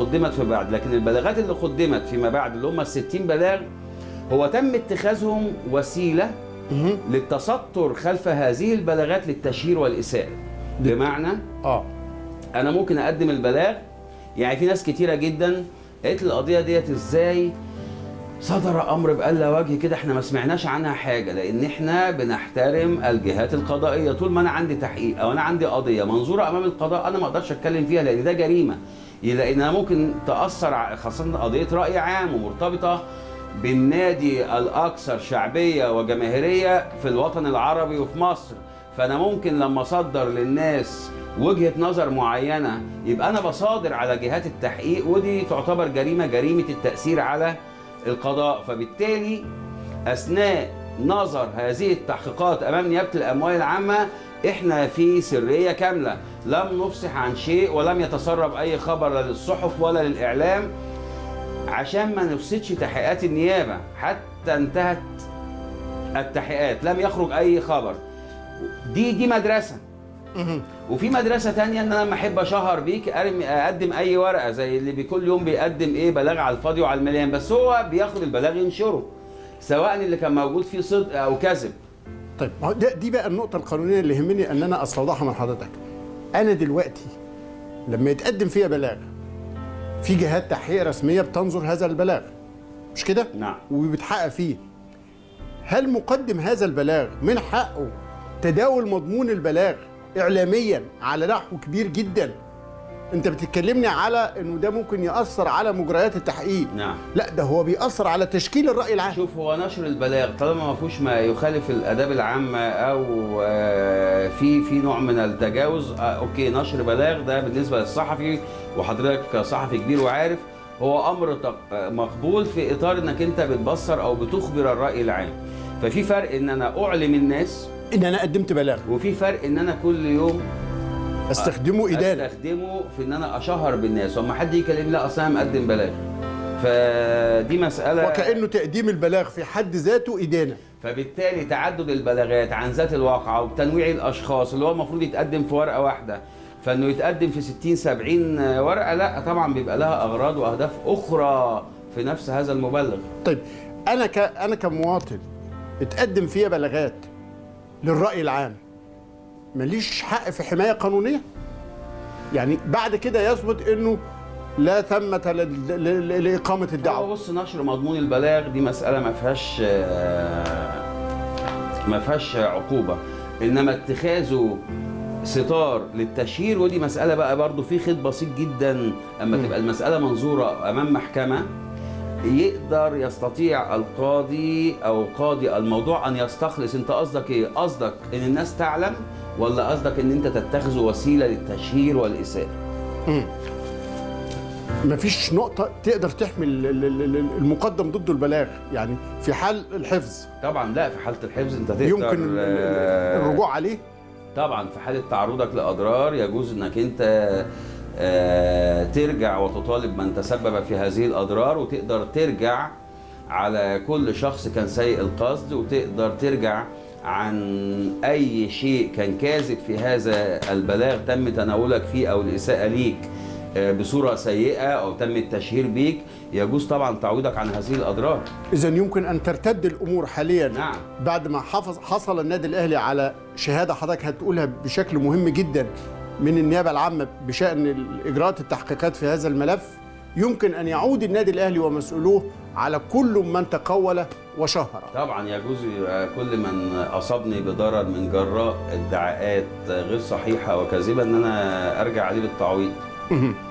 قدمت في بعد لكن البلاغات اللي قدمت فيما بعد اللي هم ال 60 بلاغ هو تم اتخاذهم وسيله مهم. للتستر خلف هذه البلاغات للتشهير والاساءه بمعنى اه انا ممكن اقدم البلاغ يعني في ناس كتيره جدا قالت لي القضيه ديت ازاي صدر امر بألا وجه كده احنا ما سمعناش عنها حاجه لان احنا بنحترم الجهات القضائيه طول ما انا عندي تحقيق او انا عندي قضيه منظوره امام القضاء انا ما اقدرش اتكلم فيها لان ده جريمه لان انا ممكن تاثر ع- خاصه قضيه راي عام ومرتبطه بالنادي الاكثر شعبيه وجماهيريه في الوطن العربي وفي مصر فانا ممكن لما اصدر للناس وجهه نظر معينه يبقى انا بصادر على جهات التحقيق ودي تعتبر جريمه جريمه التاثير على القضاء فبالتالي اثناء نظر هذه التحقيقات امام نيابه الاموال العامه احنا في سريه كامله لم نفصح عن شيء ولم يتسرب اي خبر لا للصحف ولا للاعلام عشان ما نفسدش تحقيقات النيابه حتى انتهت التحقيقات لم يخرج اي خبر دي دي مدرسه مهم. وفي مدرسه تانية ان انا لما احب اشهر بيك ارمي اقدم اي ورقه زي اللي بكل يوم بيقدم ايه بلاغ على الفاضي وعلى المليان بس هو بياخد البلاغ ينشره سواء اللي كان موجود فيه صدق او كذب طيب ما هو ده- دي بقى النقطة القانونية اللي يهمني أن أنا أستوضحها من حضرتك. أنا دلوقتي لما يتقدم فيها بلاغ في جهات تحقيق رسمية بتنظر هذا البلاغ مش كده؟ نعم. وبتحقق فيه. هل مقدم هذا البلاغ من حقه تداول مضمون البلاغ إعلاميا على نحو كبير جدا؟ أنت بتتكلمني على إنه ده ممكن يأثر على مجريات التحقيق. نعم لا ده هو بيأثر على تشكيل الرأي العام. شوف هو نشر البلاغ طالما ما فيهوش ما يخالف الاداب العامه او آه، في في نوع من التجاوز آه، اوكي نشر بلاغ ده بالنسبه للصحفي وحضرتك صحفي كبير وعارف هو امر تق- آه، مقبول في اطار انك انت بتبصر او بتخبر الراي العام ففي فرق ان انا اعلم الناس إن أنا قدمت بلاغ وفي فرق ان انا كل يوم استخدمه إدانة. استخدمه في ان انا اشهر بالناس وما حد يكلمني لا اصل انا مقدم بلاغ فدي مساله وكأنه تقديم البلاغ في حد ذاته إدانة فبالتالي تعدد البلاغات عن ذات الواقعة وتنويع الأشخاص اللي هو المفروض يتقدم في ورقة واحدة فإنه يتقدم في 60 70 ورقة لا طبعا بيبقى لها أغراض وأهداف أخرى في نفس هذا المبلغ طيب أنا ك... أنا كمواطن اتقدم فيها بلاغات للرأي العام ماليش حق في حماية قانونية يعني بعد كده يثبت إنه لا ثمة ل... ل... ل... لإقامة هو الدعوة بص نشر مضمون البلاغ دي مسألة ما فيهاش آه، ما فيهاش عقوبة إنما اتخاذه ستار للتشهير ودي مسألة بقى برضو في خيط بسيط جدا أما تبقى المسألة منظورة أمام محكمة يقدر يستطيع القاضي أو قاضي الموضوع أن يستخلص أنت قصدك إيه؟ قصدك إن الناس تعلم ولا قصدك إن أنت تتخذه وسيلة للتشهير والإساءة؟ مفيش نقطة تقدر تحمي ال- ال- ال- المقدم ضده البلاغ يعني في حال الحفظ طبعا لا في حالة الحفظ أنت تقدر يمكن ال- ال- آه، الرجوع عليه طبعا في حاله تعرضك لاضرار يجوز انك انت آه، ترجع وتطالب من تسبب في هذه الاضرار وتقدر ترجع على كل شخص كان سيء القصد وتقدر ترجع عن اي شيء كان كاذب في هذا البلاغ تم تناولك فيه او الاساءه ليك آه، بصوره سيئه او تم التشهير بيك يجوز طبعا تعويضك عن هذه الاضرار إذا يمكن أن ترتد الأمور حاليا نعم. بعد ما حفظ حصل النادي الأهلي على شهادة حضرتك هتقولها بشكل مهم جدا من النيابة العامة بشأن إجراءات التحقيقات في هذا الملف يمكن أن يعود النادي الأهلي ومسؤولوه على كل من تقول وشهر طبعا يجوز يبقى كل من اصابني بضرر من جراء ادعاءات غير صحيحه وكاذبه ان انا ارجع عليه بالتعويض